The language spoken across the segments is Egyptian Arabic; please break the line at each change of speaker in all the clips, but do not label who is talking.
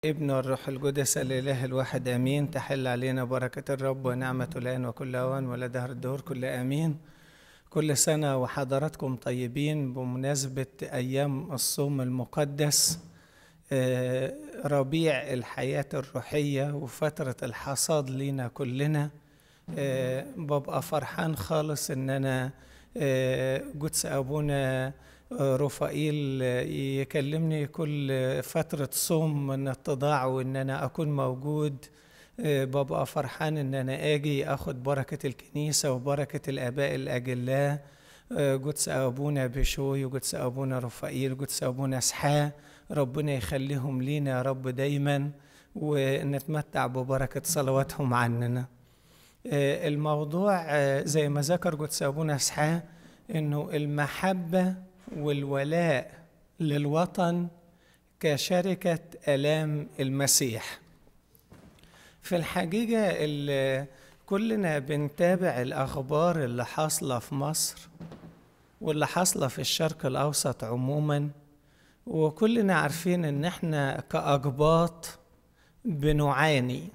ابن الروح القدس الإله الواحد آمين تحل علينا بركة الرب ونعمة الآن وكل أوان ولا دهر الدهور كل آمين كل سنة وحضراتكم طيبين بمناسبة أيام الصوم المقدس آه، ربيع الحياة الروحية وفترة الحصاد لينا كلنا آه، ببقى فرحان خالص إن أنا آه، قدس أبونا رفائيل يكلمني كل فترة صوم من اتضاع وإن أنا أكون موجود ببقى فرحان إن أنا أجي أخد بركة الكنيسة وبركة الآباء الأجلاء قدس أبونا بشوي وقدس أبونا رفائيل قدس أبونا اسحاق ربنا يخليهم لينا يا رب دايما ونتمتع ببركة صلواتهم عننا الموضوع زي ما ذكر قدس أبونا اسحاق إنه المحبة والولاء للوطن كشركة آلام المسيح في الحقيقة اللي كلنا بنتابع الأخبار اللي حاصلة في مصر واللي حاصلة في الشرق الأوسط عموما وكلنا عارفين إن إحنا كأقباط بنعاني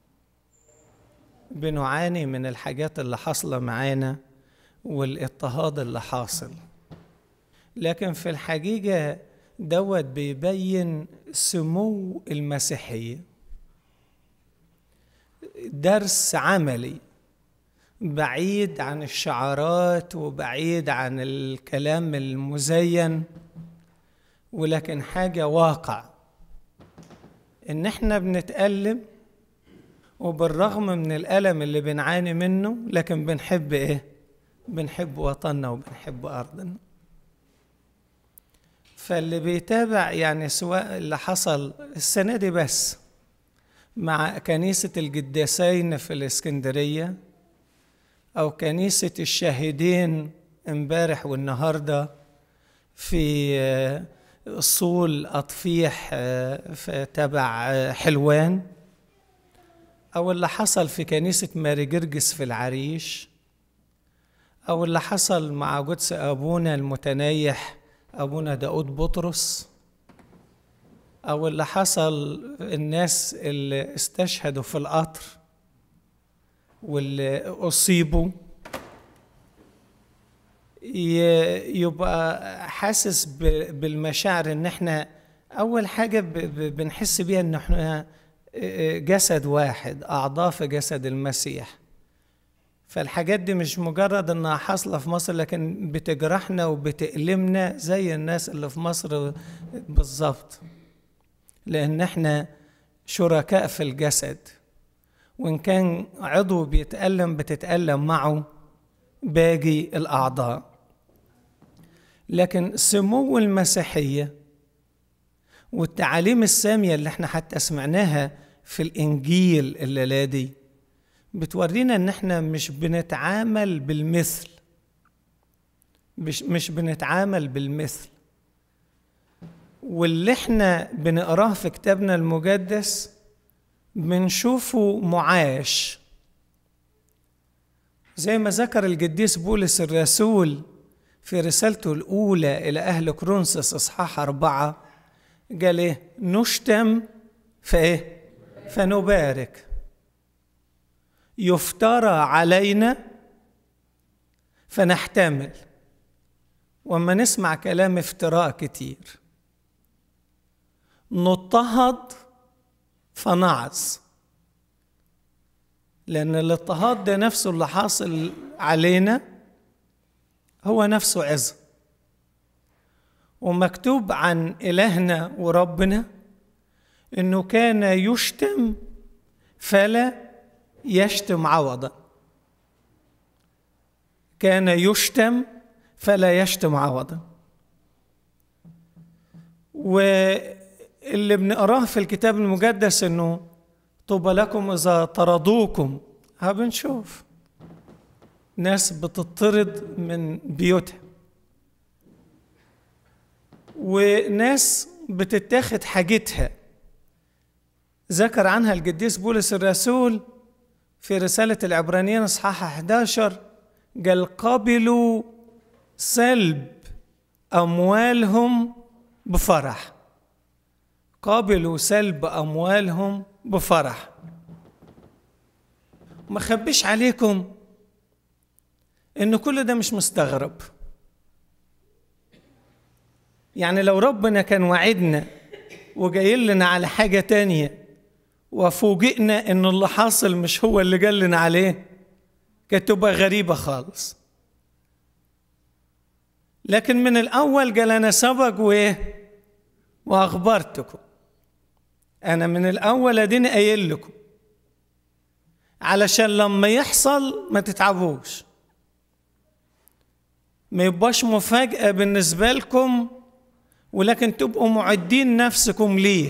بنعاني من الحاجات اللي حاصلة معانا والاضطهاد اللي حاصل لكن في الحقيقة دوت بيبين سمو المسيحية درس عملي بعيد عن الشعارات وبعيد عن الكلام المزين ولكن حاجة واقع إن إحنا بنتألم وبالرغم من الألم اللي بنعاني منه لكن بنحب إيه؟ بنحب وطننا وبنحب أرضنا فاللي بيتابع يعني سواء اللي حصل السنة دي بس مع كنيسة القداسين في الإسكندرية أو كنيسة الشاهدين امبارح والنهاردة في صول أطفيح تبع حلوان أو اللي حصل في كنيسة ماري جرجس في العريش أو اللي حصل مع قدس أبونا المتنيح أبونا داود بطرس أو اللي حصل الناس اللي استشهدوا في القطر واللي أصيبوا يبقى حاسس بالمشاعر إن إحنا أول حاجة بنحس بيها إن إحنا جسد واحد أعضاء في جسد المسيح فالحاجات دي مش مجرد انها حاصله في مصر لكن بتجرحنا وبتألمنا زي الناس اللي في مصر بالظبط لان احنا شركاء في الجسد وان كان عضو بيتألم بتتألم معه باقي الاعضاء لكن سمو المسيحيه والتعاليم الساميه اللي احنا حتى سمعناها في الانجيل الليله دي بتورينا ان احنا مش بنتعامل بالمثل مش مش بنتعامل بالمثل واللي احنا بنقراه في كتابنا المقدس بنشوفه معاش زي ما ذكر القديس بولس الرسول في رسالته الأولى إلى أهل كرونسس إصحاح أربعة قال إيه نشتم فإيه فنبارك يفترى علينا فنحتمل وما نسمع كلام افتراء كتير نضطهد فنعظ لأن الاضطهاد ده نفسه اللي حاصل علينا هو نفسه عظة ومكتوب عن إلهنا وربنا إنه كان يشتم فلا يشتم عوضا كان يشتم فلا يشتم عوضا واللي بنقراه في الكتاب المقدس انه طوبى لكم اذا طردوكم ها بنشوف ناس بتطرد من بيوتها وناس بتتاخد حاجتها ذكر عنها القديس بولس الرسول في رسالة العبرانيين اصحاح 11 قال قبلوا سلب أموالهم بفرح قابلوا سلب أموالهم بفرح ما خبيش عليكم إن كل ده مش مستغرب يعني لو ربنا كان وعدنا وجاي لنا على حاجة تانية وفوجئنا إن اللي حاصل مش هو اللي قال لنا عليه كانت تبقى غريبة خالص لكن من الأول قال أنا سبق وإيه وأخبرتكم أنا من الأول أديني قايل لكم علشان لما يحصل ما تتعبوش ما يبقاش مفاجأة بالنسبة لكم ولكن تبقوا معدين نفسكم ليه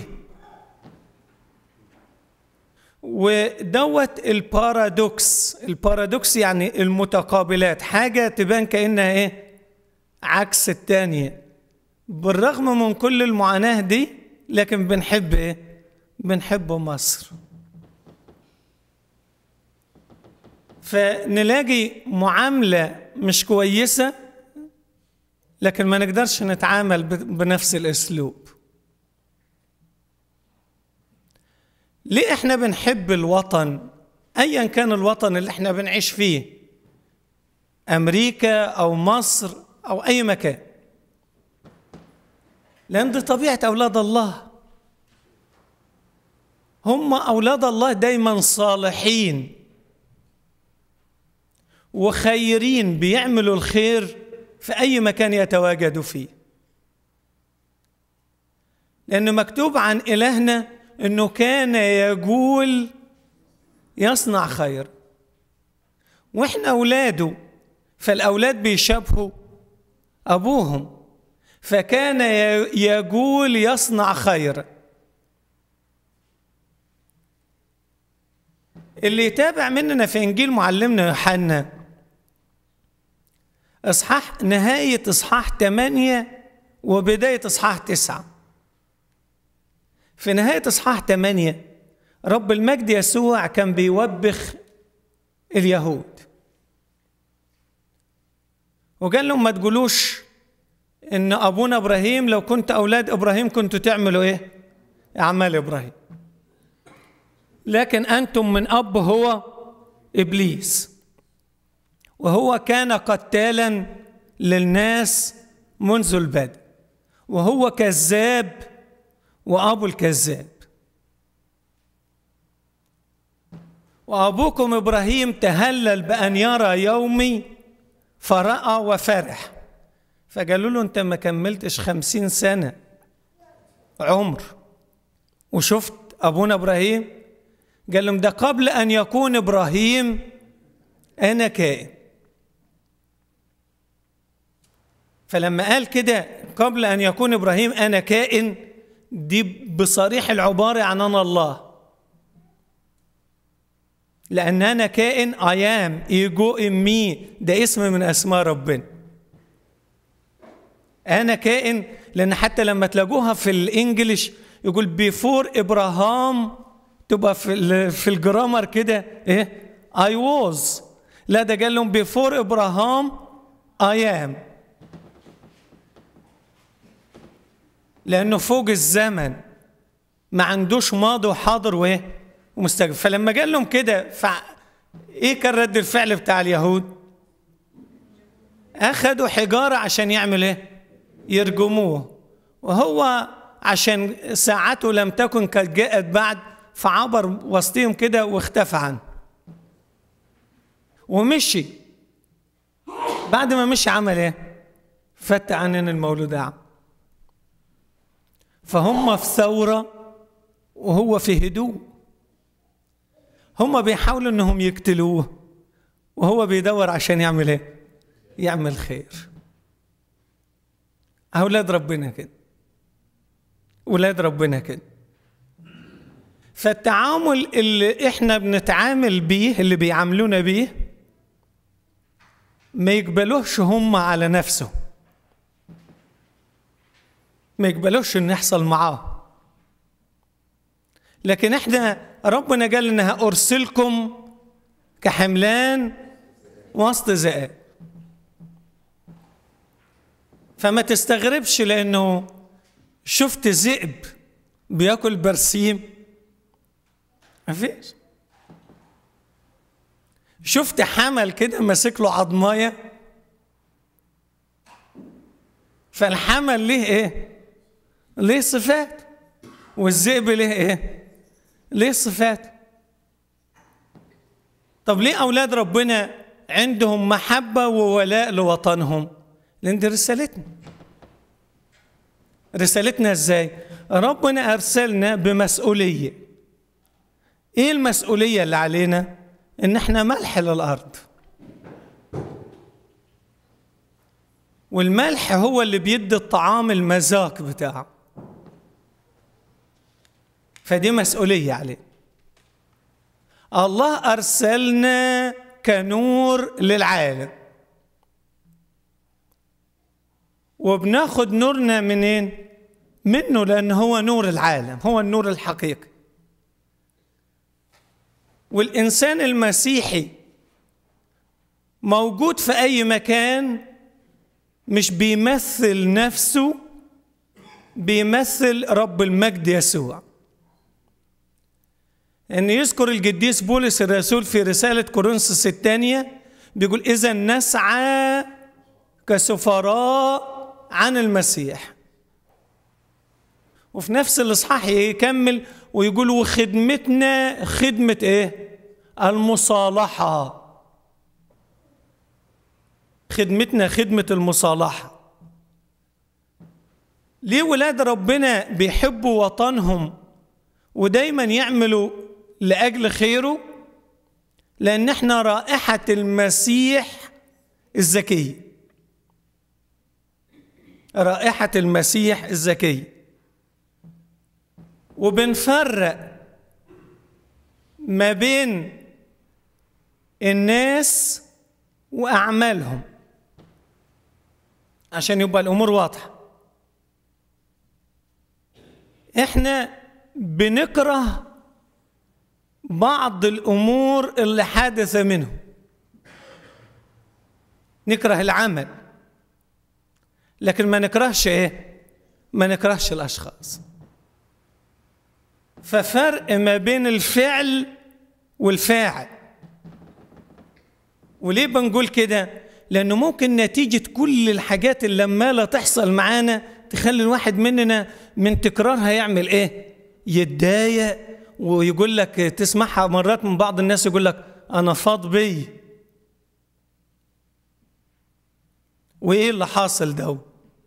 ودوت البارادوكس البارادوكس يعني المتقابلات حاجة تبان كأنها ايه عكس التانية بالرغم من كل المعاناة دي لكن بنحب ايه بنحب مصر فنلاقي معاملة مش كويسة لكن ما نقدرش نتعامل بنفس الاسلوب ليه احنا بنحب الوطن ايا كان الوطن اللي احنا بنعيش فيه امريكا او مصر او اي مكان لان دي طبيعه اولاد الله هم اولاد الله دايما صالحين وخيرين بيعملوا الخير في اي مكان يتواجدوا فيه لانه مكتوب عن الهنا انه كان يقول يصنع خير واحنا اولاده فالاولاد بيشبهوا ابوهم فكان يقول يصنع خير اللي يتابع مننا في انجيل معلمنا يوحنا اصحاح نهايه اصحاح 8 وبدايه اصحاح 9 في نهاية إصحاح 8 رب المجد يسوع كان بيوبخ اليهود وقال لهم ما تقولوش إن أبونا إبراهيم لو كنت أولاد إبراهيم كنتوا تعملوا إيه؟ أعمال إبراهيم لكن أنتم من أب هو إبليس وهو كان قتالا للناس منذ البدء وهو كذاب وابو الكذاب وابوكم ابراهيم تهلل بان يرى يومي فراى وفرح فقالوا له انت ما كملتش خمسين سنه عمر وشفت ابونا ابراهيم قال لهم ده قبل ان يكون ابراهيم انا كائن فلما قال كده قبل ان يكون ابراهيم انا كائن دي بصريح العبارة عن أنا الله لأن أنا كائن I am ego in me ده اسم من أسماء ربنا أنا كائن لأن حتى لما تلاقوها في الإنجليش يقول بيفور إبراهام تبقى في في الجرامر كده إيه I was لا ده قال لهم بيفور إبراهام I am لانه فوق الزمن ما عندوش ماضي وحاضر وايه ومستقبل فلما قال لهم كده ف ايه كان رد الفعل بتاع اليهود اخذوا حجاره عشان يعمل ايه يرجموه وهو عشان ساعته لم تكن قد جاءت بعد فعبر وسطهم كده واختفى عنه ومشي بعد ما مشي عمل ايه فت عننا المولود اعمى فهم في ثورة وهو في هدوء هم بيحاولوا انهم يقتلوه وهو بيدور عشان يعمل ايه يعمل خير اولاد ربنا كده ولاد ربنا كده فالتعامل اللي احنا بنتعامل بيه اللي بيعاملونا بيه ما يقبلوش هم على نفسهم ما يقبلوش ان يحصل معاه لكن احنا ربنا قال لنا ارسلكم كحملان وسط ذئاب فما تستغربش لانه شفت ذئب بياكل برسيم مفيش شفت حمل كده ماسك له عضمايه فالحمل ليه ايه ليه صفات والذئب ليه ايه ليه صفات طب ليه اولاد ربنا عندهم محبه وولاء لوطنهم لان دي رسالتنا رسالتنا ازاي ربنا ارسلنا بمسؤوليه ايه المسؤوليه اللي علينا ان احنا ملح للارض والملح هو اللي بيدي الطعام المذاق بتاعه فدي مسؤوليه عليه الله ارسلنا كنور للعالم وبناخد نورنا منين منه لان هو نور العالم هو النور الحقيقي والانسان المسيحي موجود في اي مكان مش بيمثل نفسه بيمثل رب المجد يسوع ان يذكر القديس بولس الرسول في رساله كورنثوس الثانيه بيقول اذا نسعى كسفراء عن المسيح وفي نفس الاصحاح يكمل ويقول وخدمتنا خدمه ايه المصالحه خدمتنا خدمه المصالحه ليه ولاد ربنا بيحبوا وطنهم ودايما يعملوا لاجل خيره لان احنا رائحه المسيح الزكيه رائحه المسيح الزكيه وبنفرق ما بين الناس واعمالهم عشان يبقى الامور واضحه احنا بنكره بعض الامور اللي حادثه منه نكره العمل لكن ما نكرهش ايه ما نكرهش الاشخاص ففرق ما بين الفعل والفاعل وليه بنقول كده لانه ممكن نتيجه كل الحاجات اللي لما تحصل معانا تخلي الواحد مننا من تكرارها يعمل ايه يتضايق ويقول لك تسمعها مرات من بعض الناس يقول لك انا فاض بي وايه اللي حاصل ده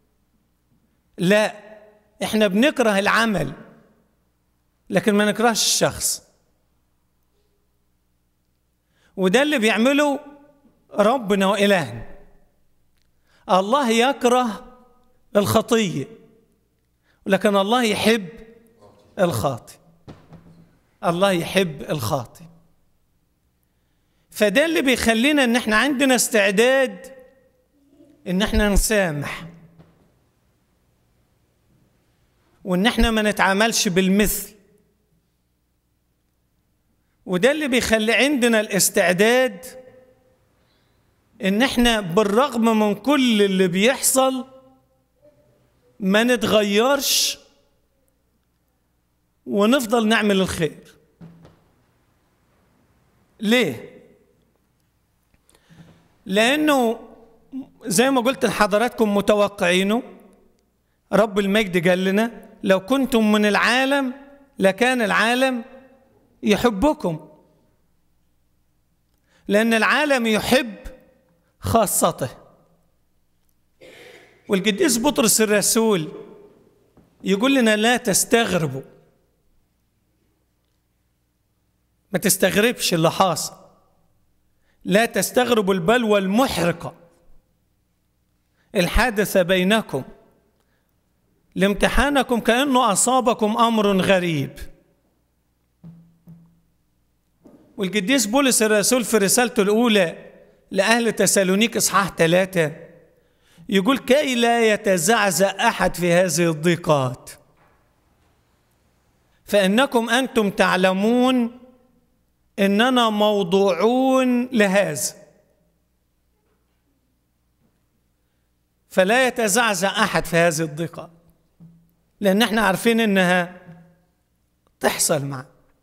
لا احنا بنكره العمل لكن ما نكرهش الشخص وده اللي بيعمله ربنا وإلهنا الله يكره الخطية لكن الله يحب الخاطئ الله يحب الخاطئ فده اللي بيخلينا ان احنا عندنا استعداد ان احنا نسامح وان احنا ما نتعاملش بالمثل وده اللي بيخلي عندنا الاستعداد ان احنا بالرغم من كل اللي بيحصل ما نتغيرش ونفضل نعمل الخير ليه لانه زي ما قلت لحضراتكم متوقعينه رب المجد قال لنا لو كنتم من العالم لكان العالم يحبكم لأن العالم يحب خاصته والقديس بطرس الرسول يقول لنا لا تستغربوا ما تستغربش اللي حاصل لا تستغربوا البلوى المحرقة الحادثة بينكم لامتحانكم كأنه أصابكم أمر غريب والقديس بولس الرسول في رسالته الأولى لأهل تسالونيك إصحاح ثلاثة يقول كي لا يتزعزع أحد في هذه الضيقات فإنكم أنتم تعلمون إننا موضوعون لهذا فلا يتزعزع أحد في هذه الضيقات لأن احنا عارفين إنها تحصل معاه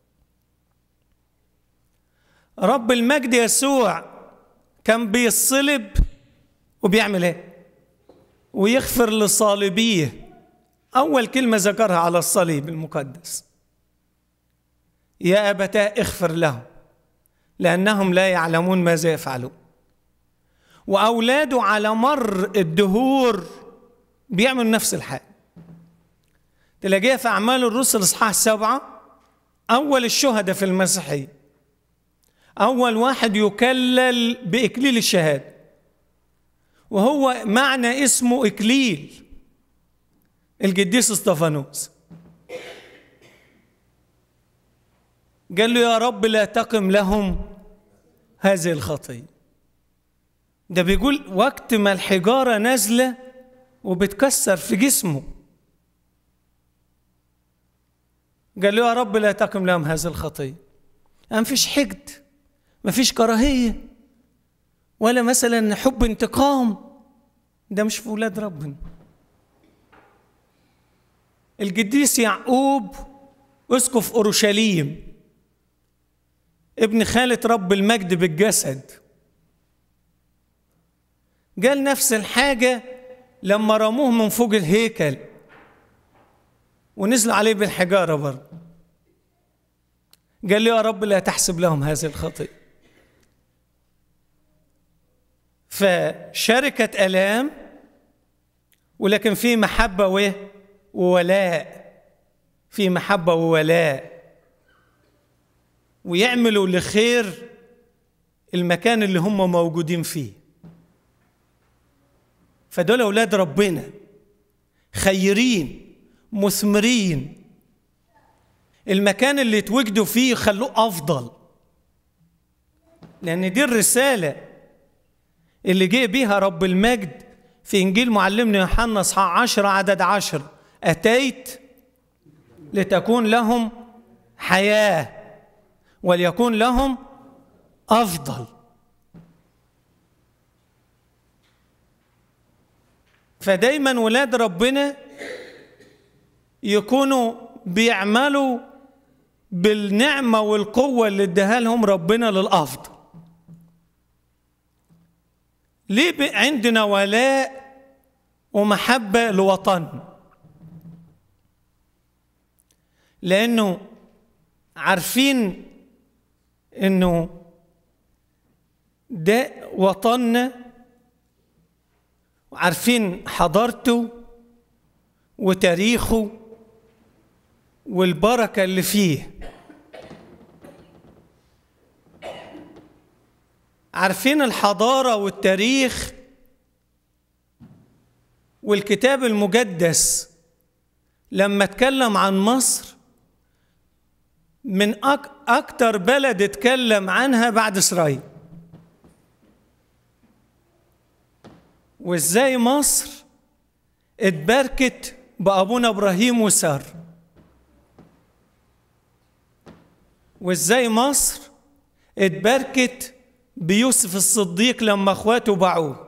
رب المجد يسوع كان بيصلب وبيعمل ايه ويغفر لصالبيه اول كلمه ذكرها على الصليب المقدس يا ابتاه اغفر لهم لانهم لا يعلمون ماذا يفعلون واولاده على مر الدهور بيعملوا نفس الحاجه تلاقيها في اعمال الرسل اصحاح سبعه اول الشهداء في المسيحيه اول واحد يكلل باكليل الشهاده وهو معنى اسمه اكليل القديس اسطفانوس قال له يا رب لا تقم لهم هذه الخطيه ده بيقول وقت ما الحجاره نازله وبتكسر في جسمه قال له يا رب لا تقم لهم هذه الخطيه ما فيش حقد ما فيش كراهيه ولا مثلا حب انتقام ده مش في ولاد ربنا القديس يعقوب اسقف اورشليم ابن خالة رب المجد بالجسد قال نفس الحاجة لما رموه من فوق الهيكل ونزلوا عليه بالحجارة برضه قال لي يا رب لا تحسب لهم هذه الخطيئة فشركة آلام ولكن في محبة وولاء في محبة وولاء ويعملوا لخير المكان اللي هم موجودين فيه فدول أولاد ربنا خيرين مثمرين المكان اللي يتوجدوا فيه خلوه أفضل لأن دي الرسالة اللي جه بيها رب المجد في إنجيل معلمنا يوحنا اصحاح عشرة عدد عشر أتيت لتكون لهم حياة وليكون لهم أفضل فدايما ولاد ربنا يكونوا بيعملوا بالنعمة والقوة اللي اداها لهم ربنا للأفضل ليه عندنا ولاء ومحبة لوطننا لأنه عارفين إنه ده وطننا وعارفين حضارته وتاريخه والبركة اللي فيه عارفين الحضارة والتاريخ والكتاب المقدس لما اتكلم عن مصر من أك أكتر بلد اتكلم عنها بعد إسرائيل وإزاي مصر اتباركت بأبونا إبراهيم وسار وإزاي مصر اتباركت بيوسف الصديق لما اخواته باعوه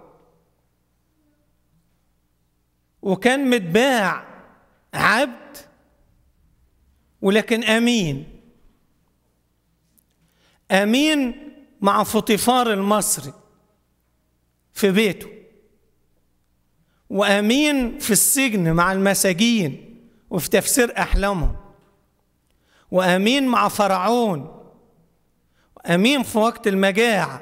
وكان متباع عبد ولكن امين امين مع فطيفار المصري في بيته وامين في السجن مع المساجين وفي تفسير احلامهم وامين مع فرعون امين في وقت المجاعه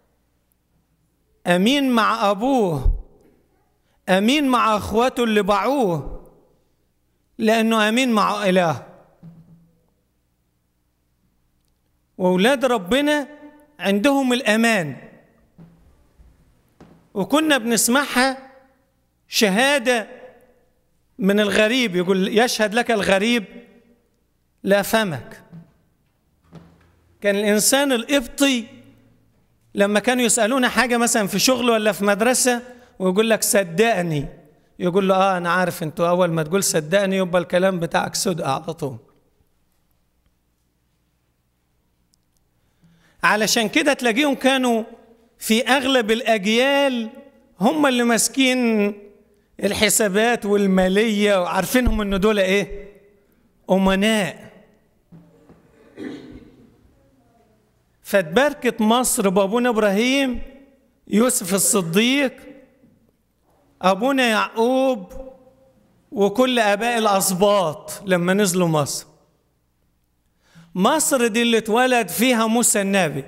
امين مع ابوه امين مع اخواته اللي باعوه لانه امين مع اله واولاد ربنا عندهم الامان وكنا بنسمعها شهاده من الغريب يقول يشهد لك الغريب لا فمك كان الإنسان القبطي لما كانوا يسألونه حاجة مثلا في شغل ولا في مدرسة ويقول لك صدقني يقول له اه انا عارف انتوا اول ما تقول صدقني يبقى الكلام بتاعك صدق على طول علشان كده تلاقيهم كانوا في اغلب الاجيال هم اللي ماسكين الحسابات والماليه وعارفينهم ان دول ايه امناء فتباركت مصر بابونا ابراهيم يوسف الصديق ابونا يعقوب وكل اباء الاسباط لما نزلوا مصر مصر دي اللي اتولد فيها موسى النبي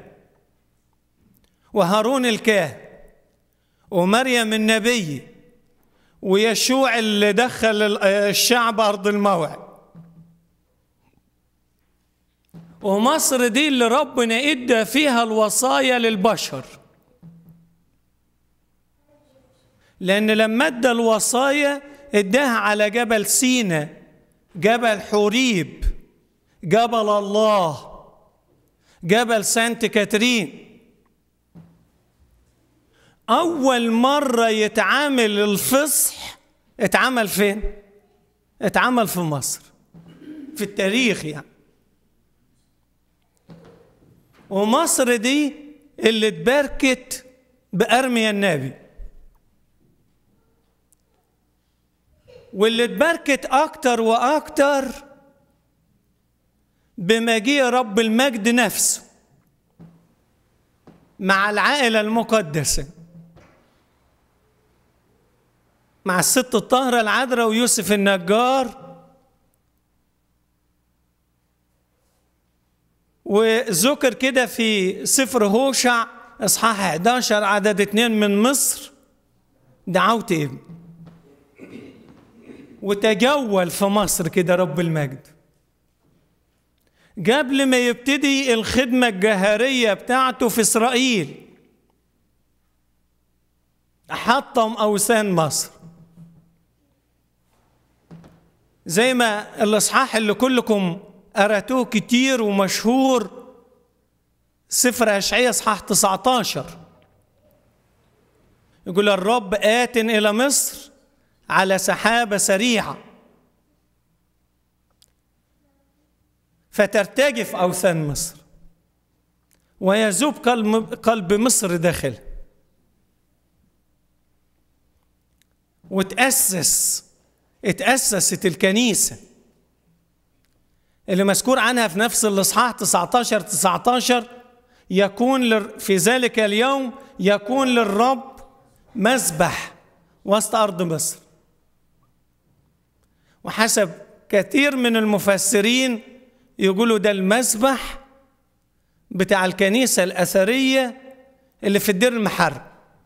وهارون الكاهن ومريم النبي ويشوع اللي دخل الشعب ارض الموعد ومصر دي اللي ربنا ادى فيها الوصايا للبشر لان لما ادى الوصايا اداها على جبل سينا جبل حوريب جبل الله جبل سانت كاترين اول مره يتعامل الفصح اتعمل فين اتعمل في مصر في التاريخ يعني ومصر دي اللي اتباركت بأرميا النبي واللي اتباركت أكتر وأكتر بمجيء رب المجد نفسه مع العائلة المقدسة مع الست الطاهرة العذراء ويوسف النجار وذكر كده في سفر هوشع اصحاح 11 عدد اتنين من مصر دعوت ابن وتجول في مصر كده رب المجد قبل ما يبتدي الخدمة الجهارية بتاعته في إسرائيل حطم أوثان مصر زي ما الإصحاح اللي كلكم قرأتوه كتير ومشهور سفر أشعية إصحاح 19 يقول الرب آت إلى مصر على سحابة سريعة فترتجف أوثان مصر ويذوب قلب, قلب مصر داخله وتأسس اتأسست الكنيسة اللي مذكور عنها في نفس الإصحاح 19 19 يكون في ذلك اليوم يكون للرب مذبح وسط أرض مصر وحسب كثير من المفسرين يقولوا ده المذبح بتاع الكنيسة الأثرية اللي في الدير المحرم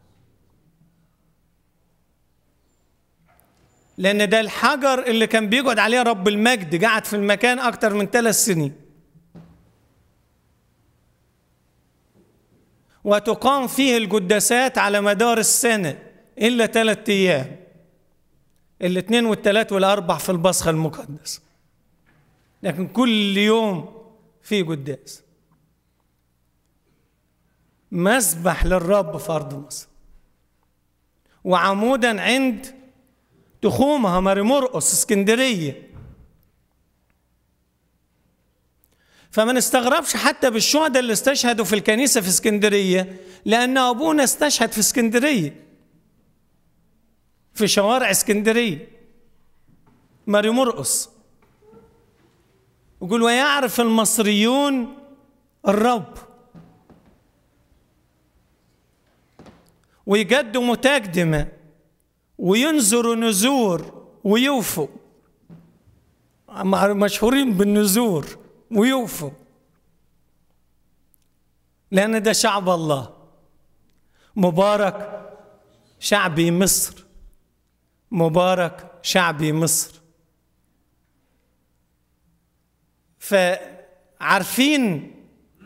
لأن ده الحجر اللي كان بيقعد عليه رب المجد قعد في المكان أكتر من ثلاث سنين وتقام فيه القداسات على مدار السنة إلا ثلاثة أيام الاثنين والثلاث والأربع في البصخة المقدس لكن كل يوم في قداس مسبح للرب في أرض مصر وعمودا عند تخومها ماري مرقص اسكندرية فما نستغربش حتى بالشهداء اللي استشهدوا في الكنيسة في اسكندرية لأن أبونا استشهد في اسكندرية في شوارع اسكندرية ماري مرقص يقول ويعرف المصريون الرب ويقدموا تقدمة وينذروا نذور ويوفوا مشهورين بالنذور ويوفوا لأن ده شعب الله مبارك شعبي مصر مبارك شعبي مصر فعارفين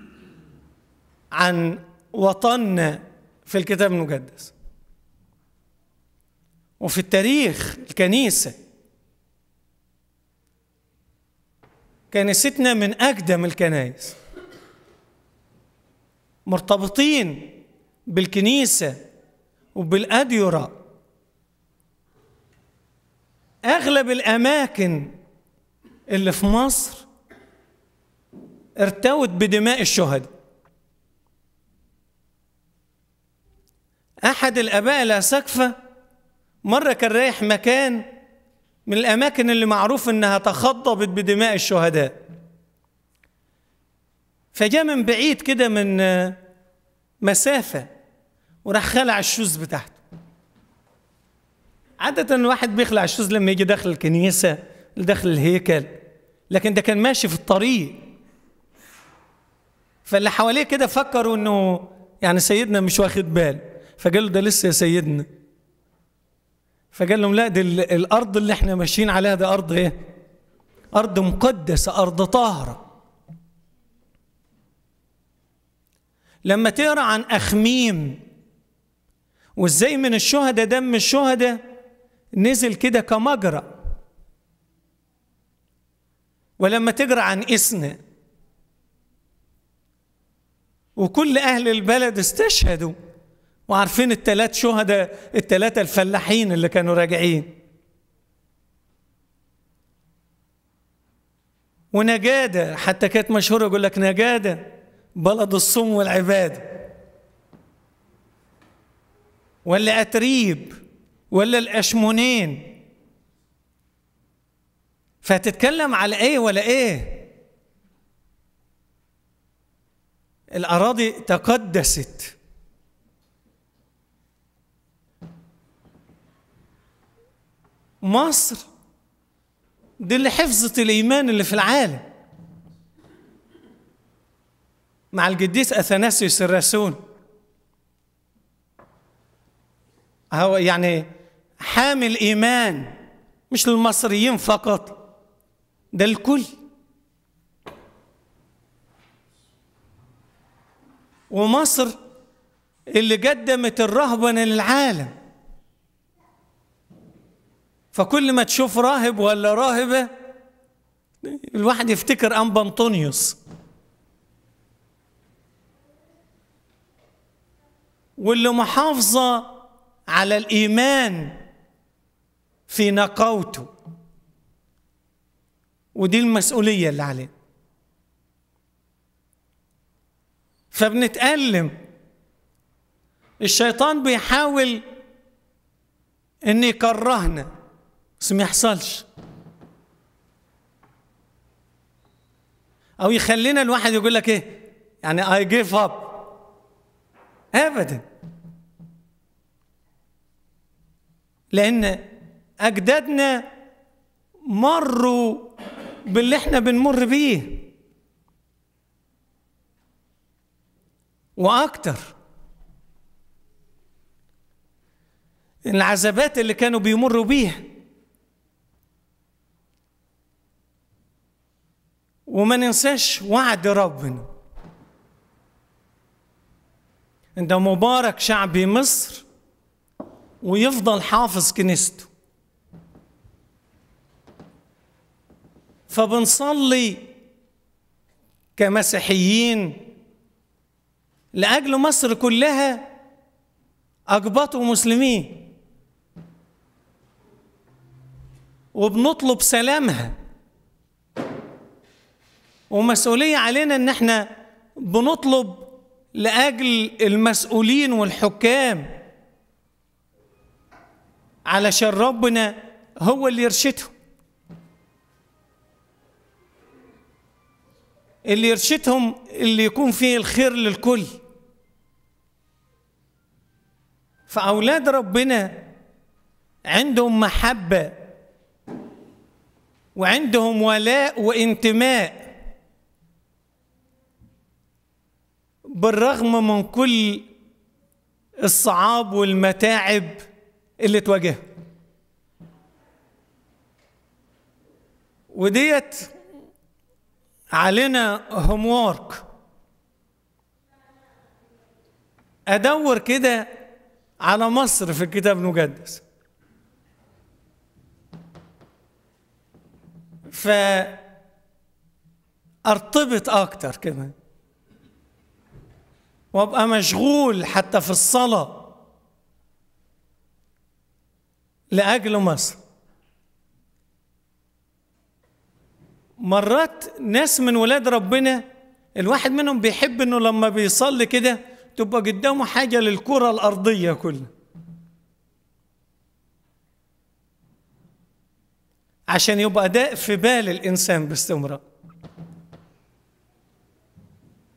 عن وطننا في الكتاب المقدس وفي التاريخ الكنيسة كنيستنا من أقدم الكنائس مرتبطين بالكنيسة وبالأديرة أغلب الأماكن اللي في مصر ارتوت بدماء الشهداء أحد الآباء الأساقفة مرة كان رايح مكان من الأماكن اللي معروف إنها تخضبت بدماء الشهداء فجاء من بعيد كده من مسافة وراح خلع الشوز بتاعته عادة الواحد بيخلع الشوز لما يجي داخل الكنيسة داخل الهيكل لكن ده كان ماشي في الطريق فاللي حواليه كده فكروا انه يعني سيدنا مش واخد بال فقال له ده لسه يا سيدنا فقال لهم لا دي الارض اللي احنا ماشيين عليها ده ارض ايه ارض مقدسه ارض طاهره لما تقرا عن اخميم وازاي من الشهداء دم الشهداء نزل كده كمجرى ولما تقرا عن اسنا وكل اهل البلد استشهدوا وعارفين الثلاث شهداء الثلاثه الفلاحين اللي كانوا راجعين ونجاده حتى كانت مشهوره يقول لك نجاده بلد الصوم والعباده ولا اتريب ولا الاشمونين فهتتكلم على ايه ولا ايه الاراضي تقدست مصر دي اللي حفظت الايمان اللي في العالم مع القديس اثناسيوس الرسول هو يعني حامل ايمان مش للمصريين فقط ده الكل ومصر اللي قدمت الرهبنه للعالم فكل ما تشوف راهب ولا راهبه الواحد يفتكر انبا انطونيوس واللي محافظه على الايمان في نقاوته ودي المسؤوليه اللي عليه فبنتألم الشيطان بيحاول ان يكرهنا بس ما يحصلش او يخلينا الواحد يقول لك ايه يعني اي جيف اب ابدا لان اجدادنا مروا باللي احنا بنمر بيه واكتر العذابات اللي كانوا بيمروا بيها وما ننساش وعد ربنا ده مبارك شعب مصر ويفضل حافظ كنيسته فبنصلي كمسيحيين لأجل مصر كلها أقباط ومسلمين وبنطلب سلامها ومسؤولية علينا إن احنا بنطلب لأجل المسؤولين والحكام علشان ربنا هو اللي يرشدهم اللي يرشدهم اللي يكون فيه الخير للكل فأولاد ربنا عندهم محبة وعندهم ولاء وانتماء بالرغم من كل الصعاب والمتاعب اللي تواجهها وديت علينا هوم وورك ادور كده على مصر في الكتاب المقدس فارتبط اكتر كمان وابقى مشغول حتى في الصلاه لاجل مصر مرات ناس من ولاد ربنا الواحد منهم بيحب انه لما بيصلي كده تبقى قدامه حاجه للكره الارضيه كلها عشان يبقى ده في بال الانسان باستمرار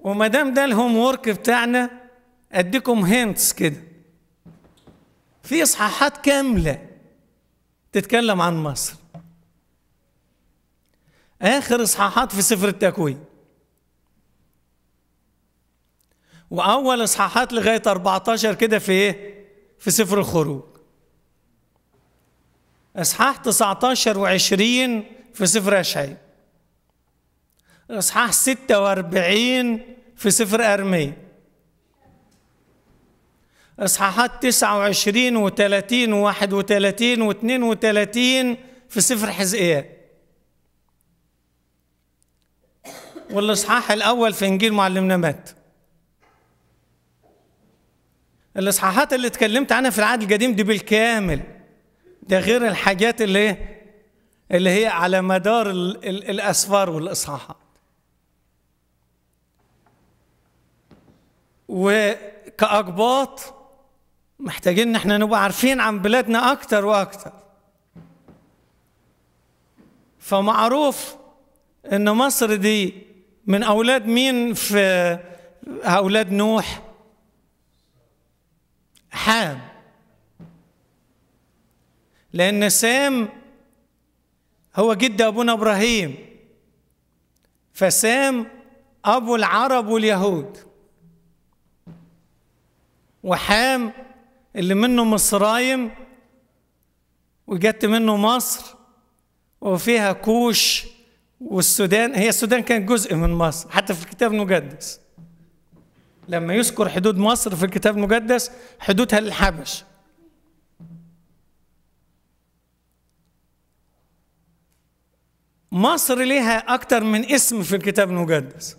وما دام ده الهوم وورك بتاعنا اديكم هنتس كده في اصحاحات كامله تتكلم عن مصر اخر اصحاحات في سفر التكوين واول اصحاحات لغايه 14 كده في ايه في سفر الخروج اصحاح 19 و20 في سفر اشعياء اصحاح 46 في سفر ارميا اصحاحات 29 و30 و31 و32 في سفر حزقيال والاصحاح الاول في انجيل معلمنا مات الاصحاحات اللي اتكلمت عنها في العهد القديم دي بالكامل ده غير الحاجات اللي اللي هي على مدار ال ال الاسفار والاصحاحات وكأقباط محتاجين ان احنا نبقى عارفين عن بلادنا اكتر واكتر فمعروف ان مصر دي من اولاد مين في اولاد نوح حام لان سام هو جد ابونا ابراهيم فسام ابو العرب واليهود وحام اللي منه مصرايم وجت منه مصر وفيها كوش والسودان هي السودان كانت جزء من مصر حتى في الكتاب المقدس لما يذكر حدود مصر في الكتاب المقدس حدودها للحبش مصر ليها أكتر من اسم في الكتاب المقدس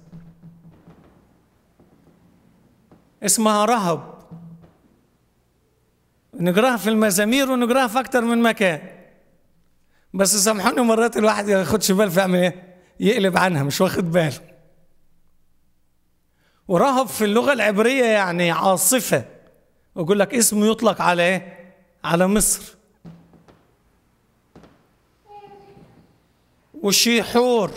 اسمها رهب نقراها في المزامير ونقراها في أكتر من مكان بس سامحوني مرات الواحد ما ياخدش باله في يعمل ايه يقلب عنها مش واخد باله ورهب في اللغة العبرية يعني عاصفة ويقول لك اسمه يطلق على ايه على مصر وشيحور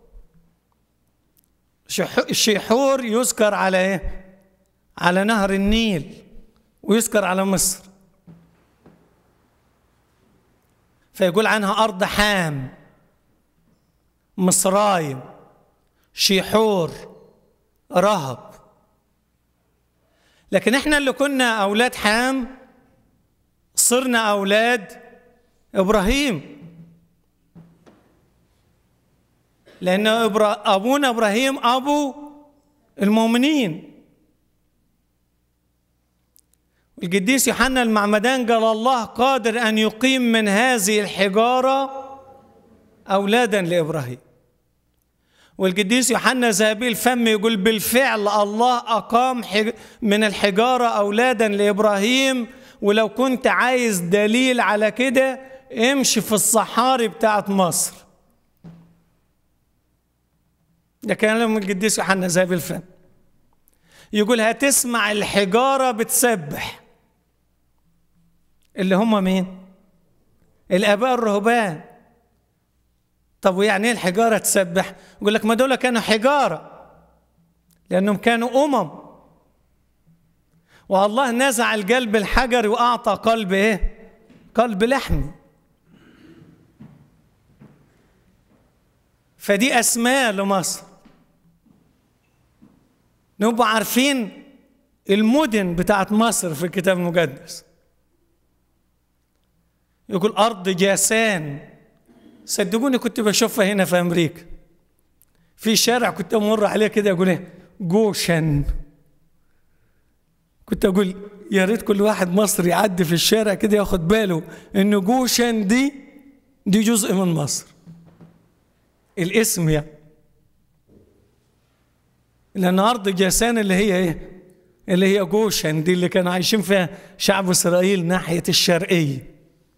الشيحور يذكر على ايه على نهر النيل ويذكر على مصر فيقول عنها أرض حام مصرايم شيحور رهب لكن احنا اللي كنا أولاد حام صرنا أولاد إبراهيم لأن أبونا إبراهيم أبو المؤمنين القديس يوحنا المعمدان قال الله قادر ان يقيم من هذه الحجاره اولادا لابراهيم والقديس يوحنا ذهبي الفم يقول بالفعل الله اقام من الحجاره اولادا لابراهيم ولو كنت عايز دليل على كده امشي في الصحاري بتاعت مصر ده كلام القديس يوحنا ذهبي الفم يقول هتسمع الحجاره بتسبح اللي هم مين الاباء الرهبان طب ويعني ايه الحجاره تسبح يقول لك ما دول كانوا حجاره لانهم كانوا امم والله نزع القلب الحجري واعطى قلب ايه قلب لحمي فدي اسماء لمصر نبقى عارفين المدن بتاعت مصر في الكتاب المقدس يقول أرض جاسان صدقوني كنت بشوفها هنا في أمريكا في شارع كنت أمر عليه كده أقول إيه جوشن كنت أقول يا ريت كل واحد مصري يعدي في الشارع كده ياخد باله إن جوشن دي دي جزء من مصر الاسم يعني لأن أرض جاسان اللي هي إيه؟ اللي هي جوشن دي اللي كانوا عايشين فيها شعب إسرائيل ناحية الشرقية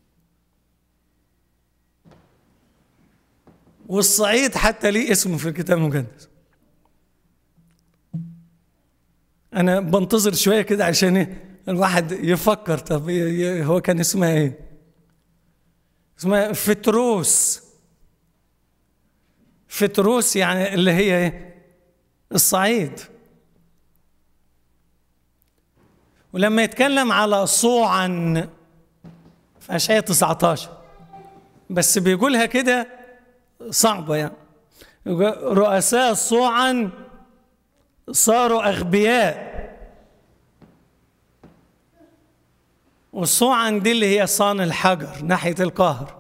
والصعيد حتى ليه اسمه في الكتاب المقدس انا بنتظر شويه كده عشان ايه الواحد يفكر طب هو كان اسمها ايه اسمها فتروس فتروس يعني اللي هي ايه الصعيد ولما يتكلم على صوعا في أشعية 19 بس بيقولها كده صعبة يعني رؤساء صوعا صاروا أغبياء والصوعا دي اللي هي صان الحجر ناحية القهر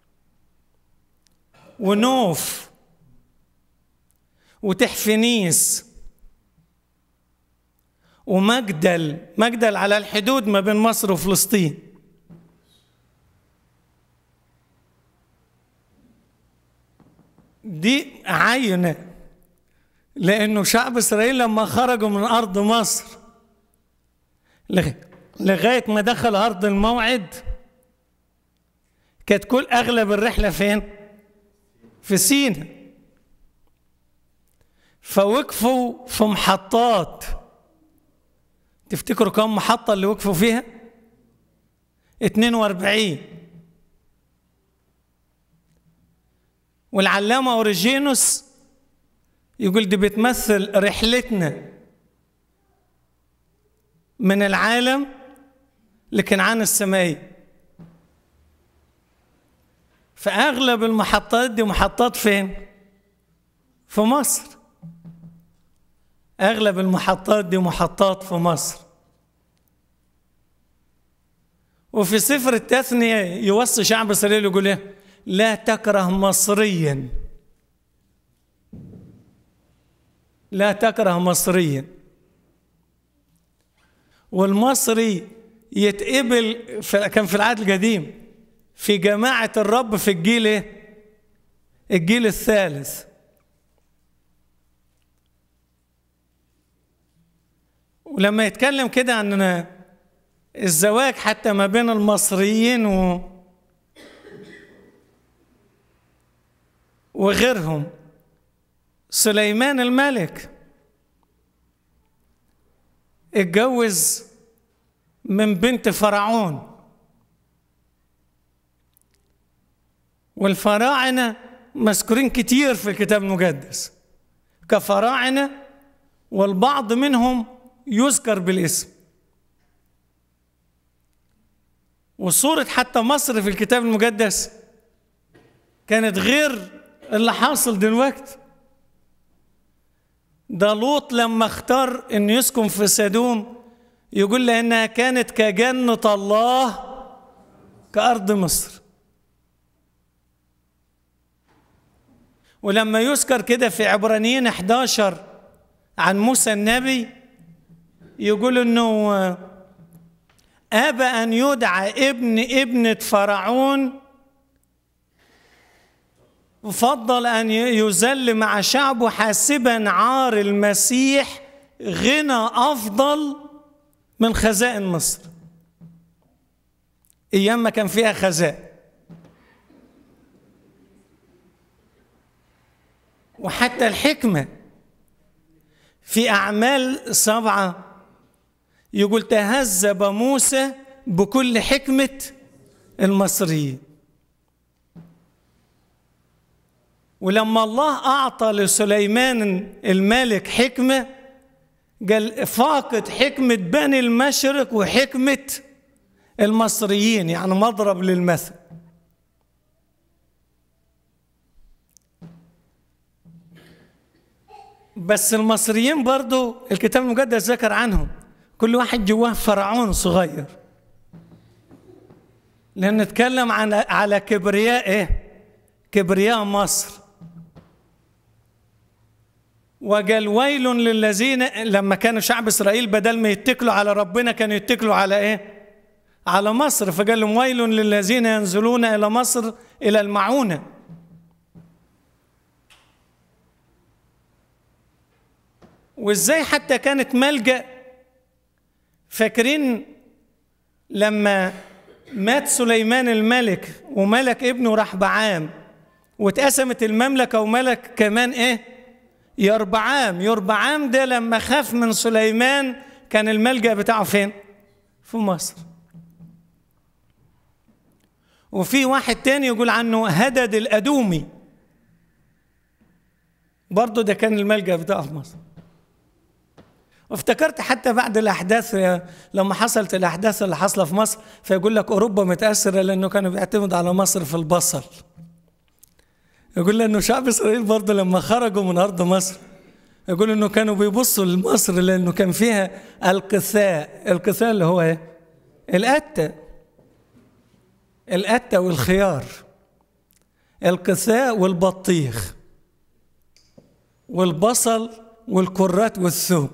ونوف وتحفنيس ومجدل مجدل على الحدود ما بين مصر وفلسطين دي عينة لأنه شعب إسرائيل لما خرجوا من أرض مصر لغاية ما دخل أرض الموعد كانت كل أغلب الرحلة فين؟ في سينا فوقفوا في محطات تفتكروا كم محطة اللي وقفوا فيها؟ 42 والعلامة أوريجينوس يقول دي بتمثل رحلتنا من العالم لكنعان السمائي فأغلب المحطات دي محطات فين؟ في مصر أغلب المحطات دي محطات في مصر وفي سفر التثنية يوصي شعب إسرائيل يقول إيه؟ لا تكره مصريا لا تكره مصريا والمصري يتقبل في كان في العهد القديم في جماعة الرب في الجيل ايه؟ الجيل الثالث ولما يتكلم كده عن الزواج حتى ما بين المصريين و وغيرهم سليمان الملك اتجوز من بنت فرعون والفراعنة مذكورين كتير في الكتاب المقدس كفراعنة والبعض منهم يذكر بالاسم وصورة حتى مصر في الكتاب المقدس كانت غير اللي حاصل دلوقتي ده لوط لما اختار انه يسكن في سدوم يقول لانها كانت كجنة الله كأرض مصر ولما يذكر كده في عبرانيين 11 عن موسى النبي يقول انه ابى ان يدعى ابن ابنة فرعون وفضل ان يذل مع شعبه حاسبا عار المسيح غنى افضل من خزائن مصر ايام ما كان فيها خزائن وحتى الحكمه في اعمال سبعه يقول تهذب موسى بكل حكمه المصريين ولما الله أعطى لسليمان الملك حكمة قال فاقد حكمة بني المشرق وحكمة المصريين يعني مضرب للمثل بس المصريين برضو الكتاب المقدس ذكر عنهم كل واحد جواه فرعون صغير لأن نتكلم عن على كبرياء إيه؟ كبرياء مصر وقال ويل للذين لما كانوا شعب اسرائيل بدل ما يتكلوا على ربنا كانوا يتكلوا على ايه؟ على مصر فقال لهم ويل للذين ينزلون الى مصر الى المعونه وازاي حتى كانت ملجا فاكرين لما مات سليمان الملك وملك ابنه رحبعام واتقسمت المملكه وملك كمان ايه؟ يربعام يربعام ده لما خاف من سليمان كان الملجأ بتاعه فين في مصر وفي واحد تاني يقول عنه هدد الأدومي برضه ده كان الملجأ بتاعه في مصر وافتكرت حتى بعد الأحداث لما حصلت الأحداث اللي حصلت في مصر فيقول لك أوروبا متأثرة لأنه كانوا بيعتمدوا على مصر في البصل يقول لأنه شعب إسرائيل برضه لما خرجوا من أرض مصر يقول إنه كانوا بيبصوا لمصر لأنه كان فيها القثاء القثاء اللي هو إيه؟ القتة القتة والخيار القثاء والبطيخ والبصل والكرات والثوم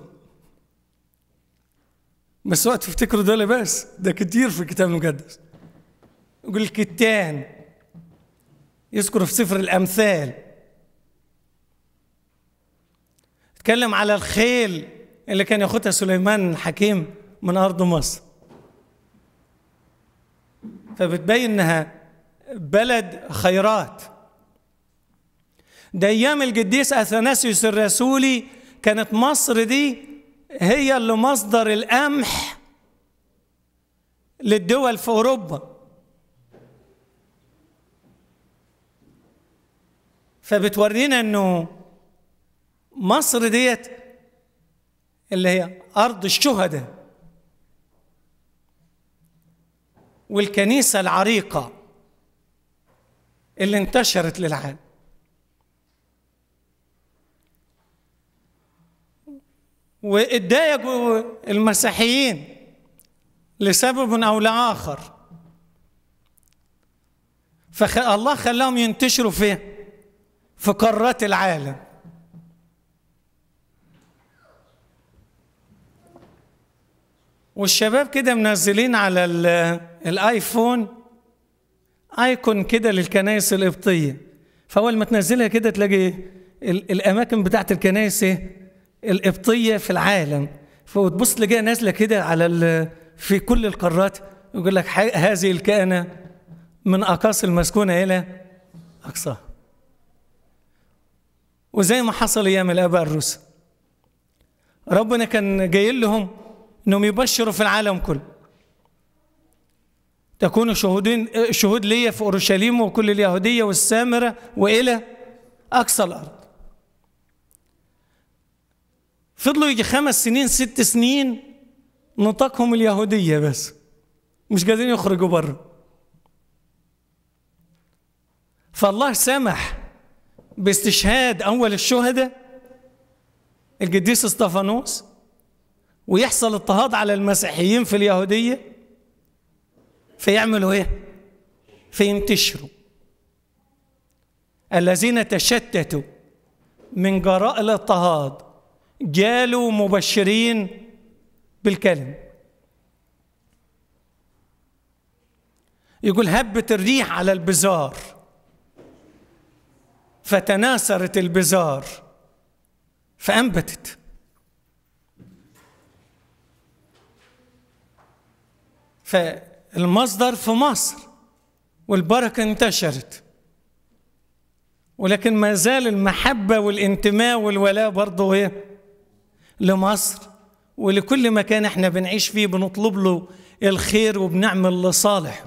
بس وقت تفتكروا دول بس ده كتير في الكتاب المقدس يقول الكتان يذكر في سفر الأمثال اتكلم على الخيل اللي كان ياخدها سليمان الحكيم من أرض مصر فبتبين إنها بلد خيرات ده أيام القديس أثناسيوس الرسولي كانت مصر دي هي اللي مصدر القمح للدول في أوروبا فبتورينا انه مصر ديت اللي هي ارض الشهداء والكنيسه العريقه اللي انتشرت للعالم واتضايقوا المسيحيين لسبب او لاخر فالله خلاهم ينتشروا فين في قارات العالم والشباب كده منزلين على الايفون ايكون كده للكنائس القبطيه فاول ما تنزلها كده تلاقي الاماكن بتاعت الكنائس القبطيه في العالم فوتبص تلاقيها نازله كده على في كل القارات يقول لك هذه الكائنه من اقاصي المسكونه الى اقصاها وزي ما حصل ايام الاباء الرسل ربنا كان جاي لهم انهم يبشروا في العالم كله تكونوا شهودين شهود ليا في اورشليم وكل اليهوديه والسامره والى اقصى الارض فضلوا يجي خمس سنين ست سنين نطاقهم اليهوديه بس مش قادرين يخرجوا بره فالله سمح باستشهاد أول الشهداء القديس اسطفانوس ويحصل اضطهاد على المسيحيين في اليهودية فيعملوا ايه؟ فينتشروا الذين تشتتوا من جراء الاضطهاد جالوا مبشرين بالكلم يقول هبت الريح على البزار فتناثرت البزار فأنبتت فالمصدر في مصر والبركة انتشرت ولكن ما زال المحبة والانتماء والولاء برضه ايه لمصر ولكل مكان احنا بنعيش فيه بنطلب له الخير وبنعمل لصالح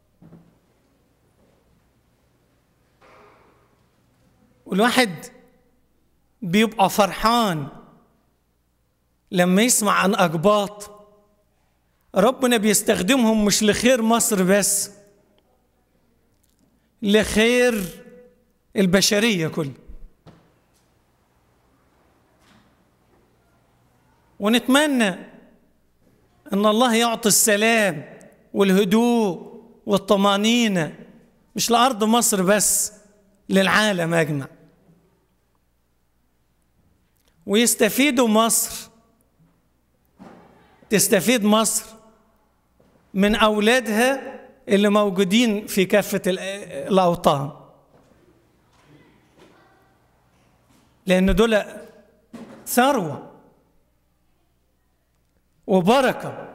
والواحد بيبقى فرحان لما يسمع عن أقباط ربنا بيستخدمهم مش لخير مصر بس لخير البشرية كلها ونتمنى ان الله يعطي السلام والهدوء والطمانينه مش لارض مصر بس للعالم اجمع ويستفيدوا مصر تستفيد مصر من اولادها اللي موجودين في كافه الاوطان لان دول ثروه وبركه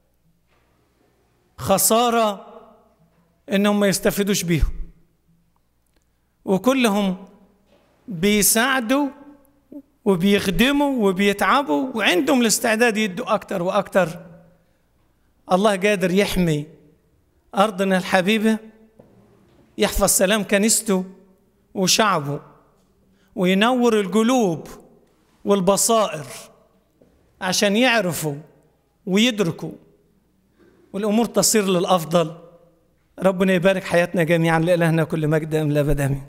خساره انهم ما يستفيدوش بيهم وكلهم بيساعدوا وبيخدموا وبيتعبوا وعندهم الاستعداد يدوا اكتر واكتر الله قادر يحمي ارضنا الحبيبه يحفظ سلام كنيسته وشعبه وينور القلوب والبصائر عشان يعرفوا ويدركوا والامور تصير للافضل ربنا يبارك حياتنا جميعا لالهنا كل مجد ام لا بد امين